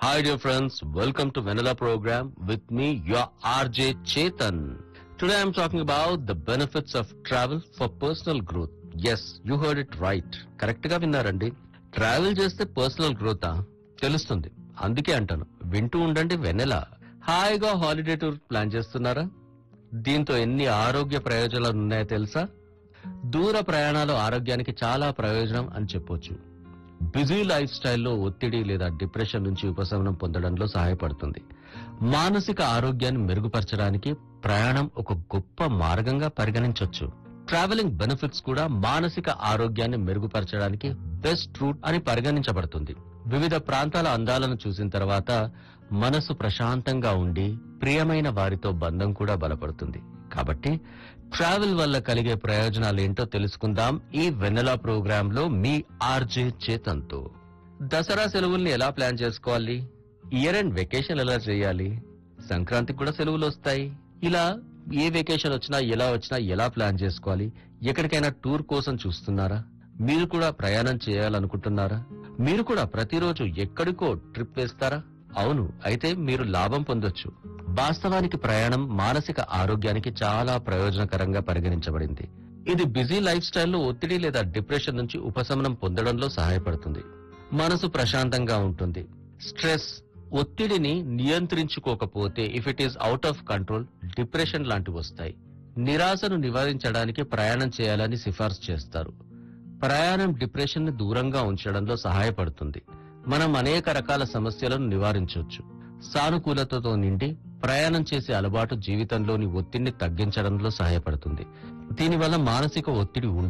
Hi dear friends, welcome to Vanilla program with me, your RJ Chetan. Today I'm talking about the benefits of travel for personal growth. Yes, you heard it right. Correct గా విన్నారండి travel చేస్తే personal growth తెలుస్తుంది అందుకే అంటాను వింటూ ఉండండి వెన్నెల హాయిగా holiday tour plan చేస్తున్నారా దీంతో ఎన్ని ఆరోగ్య ప్రయోజనాలు ఉన్నాయో తెలుసా దూర ప్రయాణాలు ఆరోగ్యానికి చాలా ప్రయోజనం అని చెప్పొచ్చు బిజీ లైఫ్ స్టైల్లో ఒత్తిడి లేదా డిప్రెషన్ నుంచి ఉపశమనం పొందడంలో సహాయపడుతుంది మానసిక ఆరోగ్యాన్ని మెరుగుపరచడానికి ప్రయాణం ఒక గొప్ప మార్గంగా పరిగణించొచ్చు ట్రావెలింగ్ బెనిఫిట్స్ కూడా మానసిక ఆరోగ్యాన్ని మెరుగుపరచడానికి బెస్ట్ రూట్ అని పరిగణించబడుతుంది వివిధ ప్రాంతాల అందాలను చూసిన తర్వాత మనసు ప్రశాంతంగా ఉండి ప్రియమైన వారితో బంధం కూడా బలపడుతుంది కాబట్టి ట్రావెల్ వల్ల కలిగే ప్రయోజనాలు ఏంటో తెలుసుకుందాం ఈ వెన్నెలా ప్రోగ్రామ్ లో మీ ఆర్జే చేతంతో దసరా సెలవుల్ని ఎలా ప్లాన్ చేసుకోవాలి ఇయర్ ఎండ్ వెకేషన్ ఎలా చేయాలి సంక్రాంతికి కూడా సెలవులు వస్తాయి ఇలా ఏ వెకేషన్ వచ్చినా ఎలా వచ్చినా ఎలా ప్లాన్ చేసుకోవాలి ఎక్కడికైనా టూర్ కోసం చూస్తున్నారా మీరు కూడా ప్రయాణం చేయాలనుకుంటున్నారా మీరు కూడా ప్రతిరోజు ఎక్కడికో ట్రిప్ వేస్తారా అవును అయితే మీరు లాభం పొందొచ్చు వాస్తవానికి ప్రయాణం మానసిక ఆరోగ్యానికి చాలా ప్రయోజనకరంగా పరిగణించబడింది ఇది బిజీ లైఫ్ స్టైల్లో ఒత్తిడి లేదా డిప్రెషన్ నుంచి ఉపశమనం పొందడంలో సహాయపడుతుంది మనసు ప్రశాంతంగా ఉంటుంది స్ట్రెస్ ఒత్తిడిని నియంత్రించుకోకపోతే if it is out of control depression లాంటివి వస్తాయి నిరాశను నివారించడానికి ప్రయాణం చేయాలని సిఫార్సు చేస్తారు ప్రయాణం డిప్రెషన్ ని దూరంగా ఉంచడంలో సహాయపడుతుంది మనం అనేక రకాల సమస్యలను నివారించవచ్చు సానుకూలతతో నిండి ప్రయాణం చేసే అలవాటు జీవితంలోని ఒత్తిడిని తగ్గించడంలో సహాయపడుతుంది దీనివల్ల మానసిక ఒత్తిడి ఉండదు